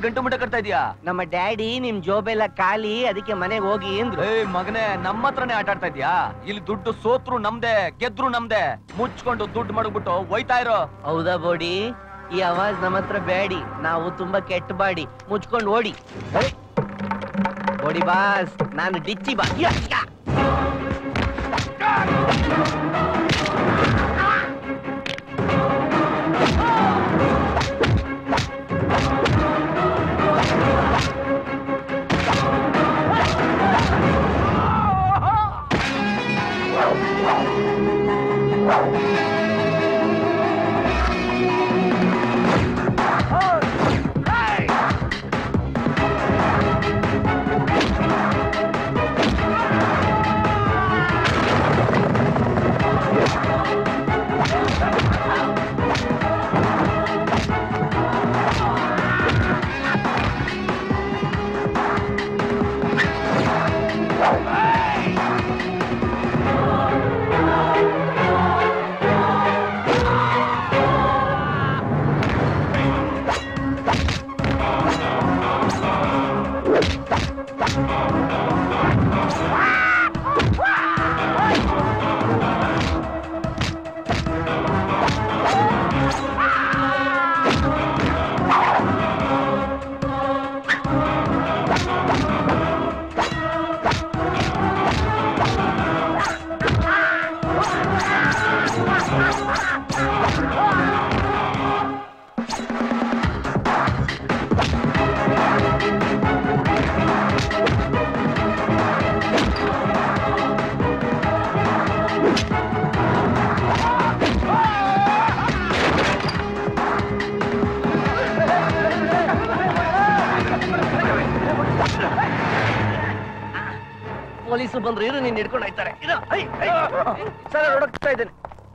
ಗಂಟು ಮುಟ್ಟ ಕಟ್ತಾ ಇದೀಯಾ ನಮ್ಮ ಡ್ಯಾಡಿ ನಿಮ್ ಜೋಬೆಲ್ಲ ಖಾಲಿ ಅದಕ್ಕೆ ಮನೆಗೆ ಹೋಗಿ ಅಂದ್ರು ಏ ಮಗನೇ ನಮ್ಮ ಹತ್ರನೇ ಆಟ ಆಡ್ತಾ ಇದ್ಯಾ ಇಲ್ಲಿ ದುಡ್ಡು ಸೋತ್ರು ನಮ್ದೆ ಗೆದ್ರು ನಮ್ದೆ ಮುಚ್ಕೊಂಡು ದುಡ್ಡು ಮಡಗ್ಬಿಟ್ಟು ಒಯ್ತಾ ಇರೋ ಹೌದಾ ಬೋಡಿ ಈ ಆವಾಜ್ ನಮ್ಮ ಹತ್ರ ಬೇಡಿ ನಾವು ತುಂಬಾ ಕೆಟ್ಟ ಬಾಡಿ ಮುಚ್ಕೊಂಡು ಓಡಿ ಏಯ್! ಬೋಡಿ ಬಾಸ್ ನಾನು ಡಿಚ್ಚಿ ಬಾ ಯಾ, ಯಾ. ಪೊಲೀಸರು ಬಂದ್ರು ಇರು ನೀನ್ ಹಿಡ್ಕೊಂಡು ಹೋಯ್ತಾರೆ ಇರು ಐ, ಐ. ಸರ್ ಹೊಡಕ್ತಾ ಇದ್ದೇನೆ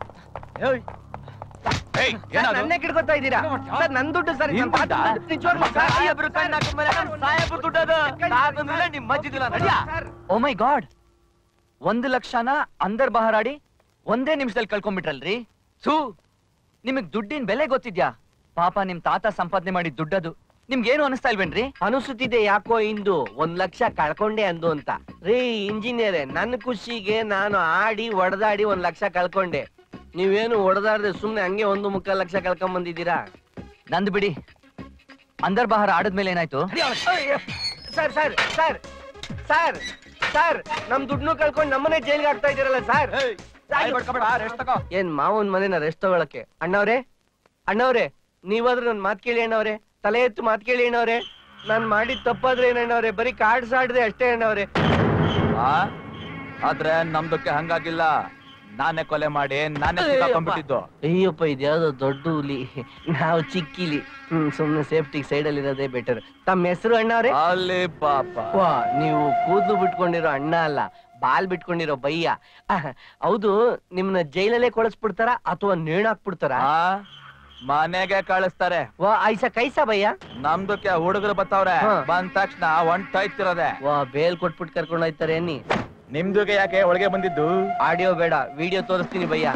ಏಯ್, ಸರ್, ಏನಾದ್ರು? ನನ್ನೇ ಕಿಡ್ಕೊತಾ ಇದ್ದೀರಾ ಸರ್ ನನ್ ದುಡ್ಡು ಸರ್ ನಿನ್ ನನ್ ಪಾದ ದುಡ್ಡಾ? ದುಡ್ಡು. ನಿಜವಾಗ್ಲೂ ಸರ್. ಸಾಹೇಬ್ರು ಕಣ್ಣ್ ಹಾಕೊಂಡ್ಮೇಲೆ ನಮ್ ಸಾಹೇಬ್ರು ದುಡ್ಡದು. ನಾನಂದ್ರೆ ನಿಮ್ ಮಜ್ಜಿದಿಲ್ಲ ನಡ್ಯಾ. ಸರ್. ಓ ಮೈ ಗಾಡ್ ಒಂದು ಲಕ್ಷನ ಅಂದರ್ ಬಹರಾಡಿ ಒಂದೇ ನಿಮಿಷದಲ್ಲಿ ಕಳ್ಕೊಂಡ್ಬಿಟ್ರಲ್ರಿ ಸೂ ನಿಮಗ್ ದುಡ್ಡಿನ ಬೆಲೆ ಗೊತ್ತಿದ್ಯಾ ಪಾಪ ನಿಮ್ ತಾತ ಸಂಪಾದನೆ ಮಾಡಿ ದುಡ್ಡದು ನಿಮ್ಗೇನು ಅನಿಸ್ತಾ ಇಲ್ವೇನ್ರಿ ಅನಿಸುತ್ತಿದೆ ಯಾಕೋ ಇಂದು ಒಂದ್ ಲಕ್ಷ ಕಳ್ಕೊಂಡೆ ಅಂದು ಅಂತ ರೀ ಇಂಜಿನಿಯರೇ ನನ್ನ ಖುಷಿಗೆ ನಾನು ಆಡಿ ಒಡೆದಾಡಿ ಒಂದ್ ಲಕ್ಷ ಕಳ್ಕೊಂಡೆ ನೀವೇನು ಹೊಡೆದಾಡ್ದೆ ಸುಮ್ನೆ ಹಂಗೆ ಒಂದು ಮುಕ್ಕಾಲ್ ಲಕ್ಷ ಕಳ್ಕೊಂಡ್ ಬಂದಿದ್ದೀರಾ ನಂದು ಬಿಡಿ ಅಂದರ್ ಬಹಾರ್ ಆಡದ್ಮೇಲೆ ಏನಾಯ್ತು sir sir sir sir sir ನಮ್ ದುಡ್ಡು ಕಳ್ಕೊಂಡು ನಮ್ಮನೆ ಜೈಲ್ಗೆ ಹಾಕ್ತಾ ಇದೀರಲ್ಲ ಸರ್ ಏನ್ ಮಾವನ್ ಮನೆನ ರೆಸ್ಟ್ ತಗೊಳಕ್ಕೆ ಅಣ್ಣವ್ರೆ ಅಣ್ಣವ್ರೆ ನೀವಾದ್ರೂ ನನ್ ಮಾತ್ ಕೇಳಿ ಅಣ್ಣವ್ರೆ ತಲೆ ಎತ್ತು ಮಾತ್ ಕೇಳಿ ಅಣ್ಣವ್ರೆ ನಾನ್ ಮಾಡಿದ್ ತಪ್ಪಾದ್ರೆ ಏನ್ ಅಣ್ಣವ್ರೆ ಬರೀ ಕಾರ್ಡ್ಸ್ ಆಡ್ದೆ ಅಷ್ಟೇ ಅಣ್ಣವ್ರೆ ಆ? ಆದ್ರೆ ನಮ್ದಕ್ಕೆ ಹಂಗಾಗಿಲ್ಲ ನಾನೇ ಕೊಲೆ ಮಾಡಿ ನಾನೇ ಸಿಕ್ಕಾಕೊಂಡ್ಬಿಟ್ಟಿದ್ದು ಅಯ್ಯಪ್ಪ ಇದ್ಯಾವ್ದೋ ದೊಡ್ಡ ಹುಲಿ ನಾವು ಚಿಕ್ಕಿಲಿ ಹ್ಮ್ ಸುಮ್ನೆ ಸೇಫ್ಟಿ ಸೈಡ್ ಅಲ್ಲಿ ಇರೋದೇ ಬೆಟರ್ ತಮ್ಮ ಹೆಸರು ಅಣ್ಣವ್ರೆ ಅಲ್ಲಿ ಪಾಪ ವಾ ನೀವು ಕೂದಲು ಬಿಟ್ಕೊಂಡಿರೋ ಅಣ್ಣ ಅಲ್ಲ ಬಾಲ್ ಬಿಟ್ಕೊಂಡಿರೋ ಬಯ್ಯ ಆಹ್, ಹೌದು ನಿಮ್ನ ಜೈಲಲ್ಲೇ ಕೊಳಸ್ಬಿಡ್ತಾರ ಅಥವಾ ನೇಣ್ ಹಾಕ್ಬಿಡ್ತಾರ ಆ? ಮನೆಗೆ ಕಳಿಸ್ತಾರೆ ವಾ ಐಸ ಕೈಸ ಬಯ್ಯ ನಮ್ದಕ್ಕೆ ಹುಡುಗರು ಬತ್ತವ್ರೆ ಹಾ. ಬಂದ ತಕ್ಷಣ ಹೊಂಟೋಯ್ತಿರೋದೆ ವಾ ಬೇಲ್ ಕೊಟ್ಬಿಟ್ಟು ಕರ್ಕೊಂಡು ಹೋಯ್ತಾರೆ ಅನ್ನಿ ನಿಮ್ದುಗೆ ಯಾಕೆ ಒಳಗೆ ಬಂದಿದ್ದು ಆಡಿಯೋ ಬೇಡ ವಿಡಿಯೋ ತೋರಿಸ್ತೀನಿ ಬಯ್ಯ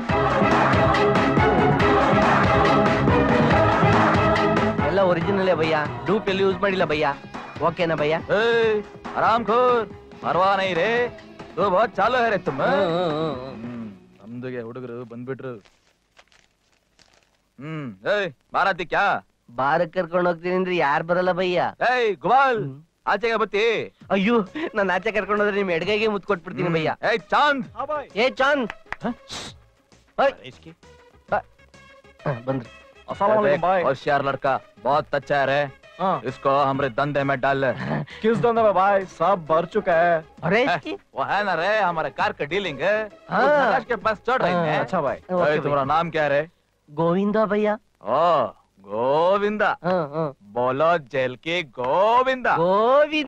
ಎಲ್ಲ ಒರಿಜಿನಲೇ ಬಯ್ಯ ಡೂಪ್ ಎಲ್ಲಿ ಯೂಸ್ ಮಾಡಿಲ್ಲ ಬಯ್ಯ ಓಕೆನಾ ಬಯ್ಯ ಏಯ್ ಆರಾಮ್ ಖೋರ್ ಪರ್ವಾ ನೈ ರೇ ತೋ ಬಹುತ್ ಚಾಲು ಹೇ ರೇ ತುಮ್ ಹ್ಮ್, ಹ್ಮ್, ಹ್ಮ್, ಹ್ಮ್. ಹ್ಮ್ ನಮ್ದುಗೆ ಹುಡುಗರು ಬಂದ್ಬಿಟ್ರು ಹ್ಮ್ ಏಯ್ ಮಾರಾತಿ ಕ್ಯಾ ಬಾರಕ್ ಕರ್ಕೊಂಡು ಹೋಗ್ತೀನಿ ಅಂದ್ರೆ ಯಾರ್ ಬರಲ್ಲ ಬಯ್ಯ ಏಯ್ ಗುವಾಲ್ ಆಚೆಗೆ ಬತ್ತಿ ಅಯ್ಯೋ ನಾನು ಆಚೆ ಕರ್ಕೊಂಡು ಹೋದ್ರೆ ನಿಮ್ ಎಡಗೈಗೆ ಮುತ್ ಕೊಟ್ಬಿಡ್ತೀನಿ ಬಯ್ಯ ಏಯ್ ಚಾಂದ್ ಏ ಚಾಂದ್ ಓಯ್. ಹ, ಬಂದ್ರಿ होशियार लड़का बहुत अच्छा है रे इसको हमारे धंधे में डाल ले किस धंधे में भाई सब भर चुका है अरे ए, वो है ना रे हमारे कार का डीलिंग है हाँ। वो नरेश के पास चढ़ रहे हाँ, हैं अच्छा भाई ओके ए, तुम्हारा नाम क्या है रे ಗೋವಿಂದ ಬಯ್ಯ ओ गोविंदा ಹ, ಹ. बोलो जेल की गोविंदा ಗೋವಿಂದ